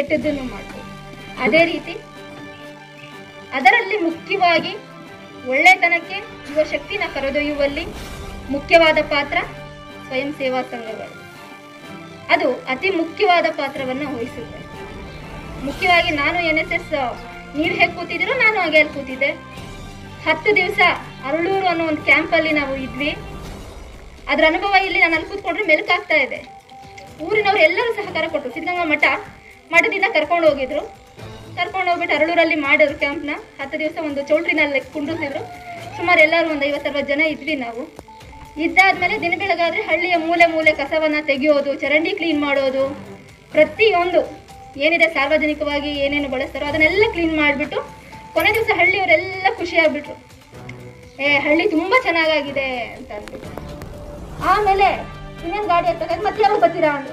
ಕೆಟ್ಟದ್ದನ್ನು ಮಾಡ್ಬೋದು ಅದೇ ರೀತಿ ಅದರಲ್ಲಿ ಮುಖ್ಯವಾಗಿ ಒಳ್ಳೆತನಕ್ಕೆ ಯುವಶಕ್ತಿನ ಕರೆದೊಯ್ಯುವಲ್ಲಿ ಮುಖ್ಯವಾದ ಪಾತ್ರ ಸ್ವಯಂ ಸೇವಾ ಸಂಘಗಳು ಅದು ಅತಿ ಮುಖ್ಯವಾದ ಪಾತ್ರವನ್ನು ವಹಿಸುತ್ತೆ ಮುಖ್ಯವಾಗಿ ನಾನು ಎನ್ ಎಸ್ ಎಸ್ ನೀವು ಹೇಗೆ ಕೂತಿದ್ದೀರೋ ನಾನು ಹಾಗೆ ಅಲ್ಲಿ ಕೂತಿದ್ದೆ ಹತ್ತು ದಿವಸ ಅರಳೂರು ಅನ್ನೋ ಒಂದು ಕ್ಯಾಂಪಲ್ಲಿ ನಾವು ಇದ್ವಿ ಅದರ ಅನುಭವ ಇಲ್ಲಿ ನಾನು ಅಲ್ಲಿ ಕೂತ್ಕೊಂಡ್ರೆ ಮೆಲುಕಾಗ್ತಾ ಇದೆ ಊರಿನವ್ರು ಎಲ್ಲರೂ ಸಹಕಾರ ಕೊಟ್ಟರು ಸಿದ್ಧಗಂಗಾ ಮಠ ಮಠದಿಂದ ಕರ್ಕೊಂಡು ಹೋಗಿದ್ರು ಕರ್ಕೊಂಡು ಹೋಗ್ಬಿಟ್ಟು ಅರಳೂರಲ್ಲಿ ಮಾಡಿದ್ರು ಕ್ಯಾಂಪ್ನ ಹತ್ತು ದಿವಸ ಒಂದು ಚೌಲ್ಟ್ರಿನಲ್ಲಿ ಕುಂಡಿಸಿದ್ರು ಸುಮಾರು ಎಲ್ಲರೂ ಒಂದು ಐವತ್ತರವತ್ತು ಜನ ಇದ್ವಿ ನಾವು ಇದ್ದಾದ್ಮೇಲೆ ದಿನ ಬೆಳಗಾದ್ರೆ ಹಳ್ಳಿಯ ಮೂಲೆ ಮೂಲೆ ಕಸವನ್ನ ತೆಗೆಯೋದು ಚರಂಡಿ ಕ್ಲೀನ್ ಮಾಡೋದು ಪ್ರತಿಯೊಂದು ಏನಿದೆ ಸಾರ್ವಜನಿಕವಾಗಿ ಏನೇನು ಬಳಸ್ತಾರೋ ಅದನ್ನೆಲ್ಲ ಕ್ಲೀನ್ ಮಾಡಿಬಿಟ್ಟು ಕೊನೆ ದಿವಸ ಹಳ್ಳಿಯವರೆಲ್ಲ ಖುಷಿ ಆಗ್ಬಿಟ್ರು ಏ ಹಳ್ಳಿ ತುಂಬಾ ಚೆನ್ನಾಗಾಗಿದೆ ಅಂತ ಅಂದ್ಬಿಟ್ಟು ಆಮೇಲೆ ಇನ್ನೇನು ಗಾಡಿ ಹತ್ತಕ್ಕೆ ಮತ್ತೆ ಯಾವಾಗ ಬರ್ತೀರಾ ಅಂದ್ರು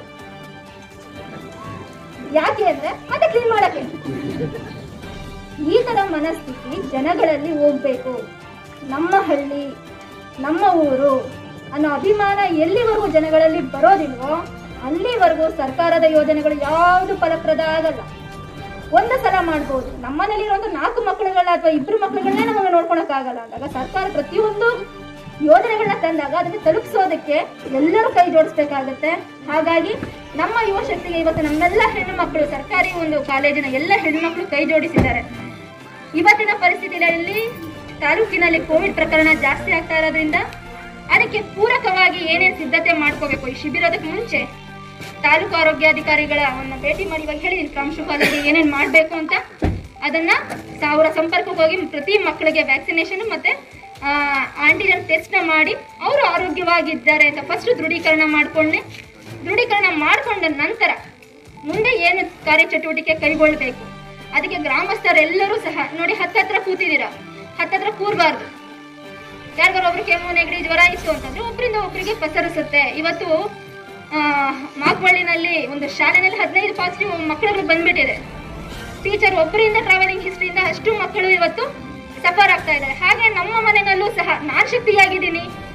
ಯಾಕೆ ಅಂದ್ರೆ ಮತ್ತೆ ಕ್ಲೀನ್ ಮಾಡಕ್ಕೆ ಈ ತರ ಮನಸ್ಥಿತಿ ಜನಗಳಲ್ಲಿ ಹೋಗ್ಬೇಕು ನಮ್ಮ ಹಳ್ಳಿ ನಮ್ಮ ಊರು ಅನ್ನೋ ಅಭಿಮಾನ ಎಲ್ಲಿವರೆಗೂ ಜನಗಳಲ್ಲಿ ಬರೋದಿಲ್ವೋ ಅಲ್ಲಿವರೆಗೂ ಸರ್ಕಾರದ ಯೋಜನೆಗಳು ಯಾವುದು ಫಲಪ್ರದ ಆಗಲ್ಲ ಒಂದು ಸಲ ಮಾಡ್ಬೋದು ನಮ್ಮನೇಲಿರುವಂತ ನಾಲ್ಕು ಮಕ್ಕಳುಗಳ ಅಥವಾ ಇಬ್ರು ಮಕ್ಕಳುಗಳನ್ನೇ ನಮಗೆ ನೋಡ್ಕೊಳಕ್ ಆಗಲ್ಲ ಅಂದಾಗ ಸರ್ಕಾರ ಪ್ರತಿಯೊಂದು ಯೋಜನೆಗಳನ್ನ ತಂದಾಗ ಅದನ್ನ ತಲುಪಿಸೋದಕ್ಕೆ ಎಲ್ಲರೂ ಕೈ ಜೋಡಿಸ್ಬೇಕಾಗತ್ತೆ ಹಾಗಾಗಿ ನಮ್ಮ ಯುವ ಶಕ್ತಿಗೆ ಇವತ್ತು ನಮ್ಮೆಲ್ಲ ಹೆಣ್ಣು ಮಕ್ಕಳು ಸರ್ಕಾರಿ ಒಂದು ಕಾಲೇಜಿನ ಎಲ್ಲ ಹೆಣ್ಮಕ್ಳು ಕೈ ಜೋಡಿಸಿದ್ದಾರೆ ಇವತ್ತಿನ ಪರಿಸ್ಥಿತಿಯಲ್ಲಿ ತಾಲೂಕಿನಲ್ಲಿ ಕೋವಿಡ್ ಪ್ರಕರಣ ಜಾಸ್ತಿ ಆಗ್ತಾ ಇರೋದ್ರಿಂದ ಅದಕ್ಕೆ ಪೂರಕವಾಗಿ ಏನೇನ್ ಸಿದ್ಧತೆ ಮಾಡ್ಕೋಬೇಕು ಈ ಶಿಬಿರದಕ್ಕೆ ಮುಂಚೆ ತಾಲೂಕು ಆರೋಗ್ಯಾಧಿಕಾರಿಗಳ ಒಂದು ಭೇಟಿ ಮಾಡಿ ಇವಾಗ ಹೇಳಿದೀನಿ ಪ್ರಾಂಶುಪಾಲರಿಗೆ ಏನೇನ್ ಮಾಡ್ಬೇಕು ಅಂತ ಅದನ್ನ ಸಾವಿರ ಸಂಪರ್ಕಕ್ಕೆ ಹೋಗಿ ಪ್ರತಿ ಮಕ್ಕಳಿಗೆ ವ್ಯಾಕ್ಸಿನೇಷನ್ ಮತ್ತೆ ಆಂಟಿಜನ್ ಟೆಸ್ಟ್ ನ ಮಾಡಿ ಅವರು ಆರೋಗ್ಯವಾಗಿದ್ದಾರೆ ಅಂತ ಫಸ್ಟ್ ದೃಢೀಕರಣ ಮಾಡ್ಕೊಂಡೆ ದೃಢೀಕರಣ ಮಾಡ್ಕೊಂಡ ನಂತರ ಮುಂದೆ ಏನು ಕಾರ್ಯಚಟುವಟಿಕೆ ಕೈಗೊಳ್ಬೇಕು ಅದಕ್ಕೆ ಗ್ರಾಮಸ್ಥರೆಲ್ಲರೂ ಸಹ ನೋಡಿ ಹತ್ತತ್ರ ಕೂತಿದ್ದೀರಾ ಹತ್ತತ್ರ ಕೂರ್ಬಾರ್ದು ಯಾರಿಗಾರ ಒಬ್ರು ಕೆಮ್ಮು ನೆಗಡಿ ಜ್ವರ ಇತ್ತು ಅಂತಂದ್ರೆ ಒಬ್ಬರಿಂದ ಒಬ್ಬರಿಗೆ ಪಸರಿಸುತ್ತೆ ಇವತ್ತು ಆ, ಮಾಕ್ಬಳ್ಳಿನಲ್ಲಿ ಒಂದು ಶಾಲೆನಲ್ಲಿ ಹದಿನೈದು ಪಾಸಿಟಿವ್ ಮಕ್ಕಳುಗಳು ಬಂದ್ಬಿಟ್ಟಿದೆ ಟೀಚರ್ ಒಬ್ಬರಿಂದ ಟ್ರಾವೆಲಿಂಗ್ ಹಿಸ್ಟ್ರಿಯಿಂದ ಅಷ್ಟು ಮಕ್ಕಳು ಇವತ್ತು ಸಫರ್ ಆಗ್ತಾ ಇದ್ದಾರೆ ಹಾಗೆ ನಮ್ಮ ಮನೆಯಲ್ಲೂ ಸಹ ನಾನ್ ಶಕ್ತಿಯಾಗಿದ್ದೀನಿ